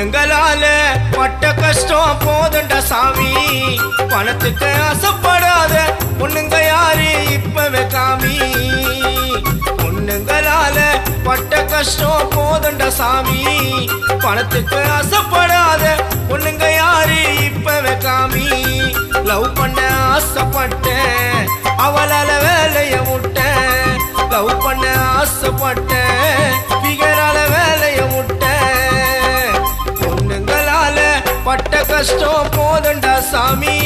பொண்ணுங்களால பட்ட கஷ்டம் போதுண்டா சாமி பணத்துக்கு ஆசைப்படாத பொண்ணுங்க யாரு இப்பவே காமி பொண்ணுங்களால பட்ட கஷ்டம் போதுண்டா சாமி பணத்துக்கு ஆசைப்படாத பொண்ணுங்க யாரு இப்பவே காமி லவ் பண்ண ஆசைப்பட்டேன் அவளால வேலைய விட்டேன் லவ் பண்ண ஆசைப்பட்டேன் பிகரால வேலைய விட்டேன் பொண்ணுங்களால பட்ட கஷ்டம் போதுண்டா சாமி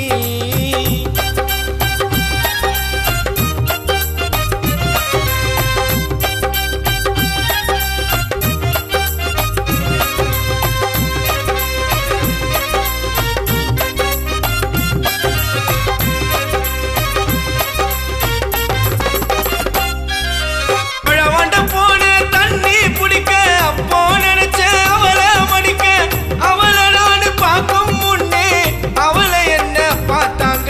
பழவாண்ட போன தண்ணி பிடிக்க அப்போ நினைச்சேன் அவளை மடிக்க அவளை நான் பார்க்கும் முன்னே அவளை என்ன பார்த்தாங்க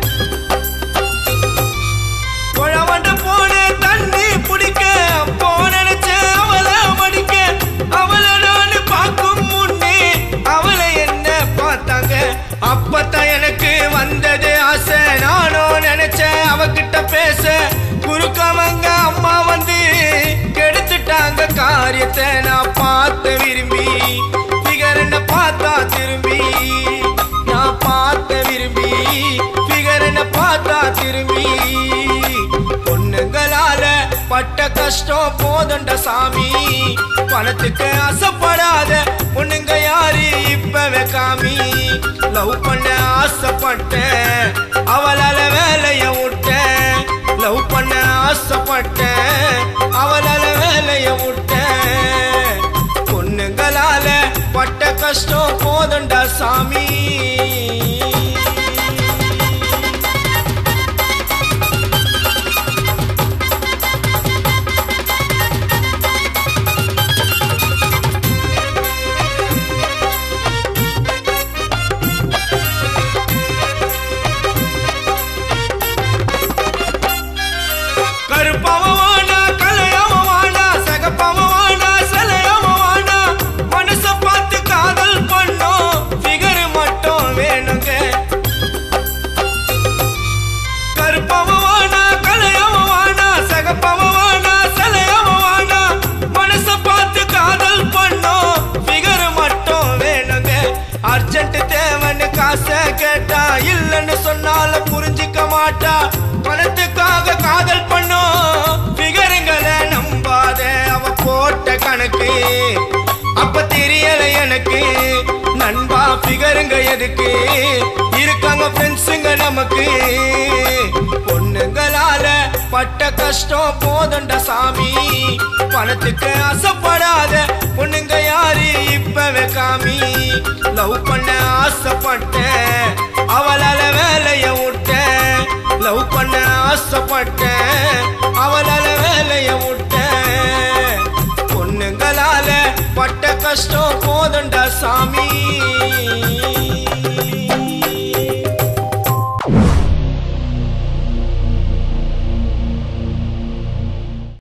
பழவாண்ட போன தண்ணி பிடிக்க அப்போ நினைச்சேன் அவளை மடிக்க அவளை நான் பார்க்கும் முன்னே அவளை என்ன பார்த்தாங்க அப்பத்தான் எனக்கு வந்தது ஆசை நானும் நினைச்சேன் அவகிட்ட பேச குறுக்கவங்க அம்மா வந்து கெடுத்துட்டாங்க காரியத்தை நான் பார்த்து விரும்பி பிகர் என்ன பார்த்தா திரும்பி நான் பார்த்த விரும்பி பிகர் என்ன பார்த்தா திரும்பி பொண்ணுங்களால பட்ட கஷ்டம் போதண்ட சாமி பணத்துக்கு ஆசைப்படாத பொண்ணுங்க யாரு இப்பவே காமி லவ் பண்ண ஆசைப்பட்டேன் அவளால வேலைய விட்டேன் லவ் பண்ண ஆசைப்பட்டேன் அவளால வேலைய விட்டேன் பொண்ணுங்களால பட்ட கஷ்டம் போதண்டா சாமி கருப்பவன் வாடா, கலையவன் வாடா, சிகப்பவன் வாடா, சிலையவன் வாடா. மனச பார்த்து காதல் பண்ணோம், figure மட்டும் வேணுங்க. கருப்பவன் வாடா, கலையவன் வாடா, சிகப்பவன் வாடா, சிலையவன் வாடா. மனச பார்த்து காதல் பண்ணோம், figure மட்டும் வேணுங்க. அர்ஜென்ட் தேவன்னு காசை கேட்டா இல்லைன்னு சொன்னாலும் புரிஞ்சிக்க மாட்டா பணத்துக்காக காதல் பண்ணோம் பிகருங்களை நம்பாத அவ போட்ட கணக்கு அப்ப தெரியல எனக்கு நண்பா பிகருங்க எதுக்கு இருக்காங்க ஃப்ரெண்ட்ஸுங்க நமக்கு பொண்ணுங்களால பட்ட கஷ்டம் போதண்ட சாமி பணத்துக்கு ஆசைப்படாத பொண்ணுங்க யாரு இப்பவே காமி லவ் பண்ண ஆசைப்பட்டேன் அவளால வேலைய விட்டேன் லவ் பண்ண ஆசைப்பட்டேன் அவளால வேலைய விட்டேன் பொண்ணுங்களால பட்ட கஷ்டம் போதண்டா சாமி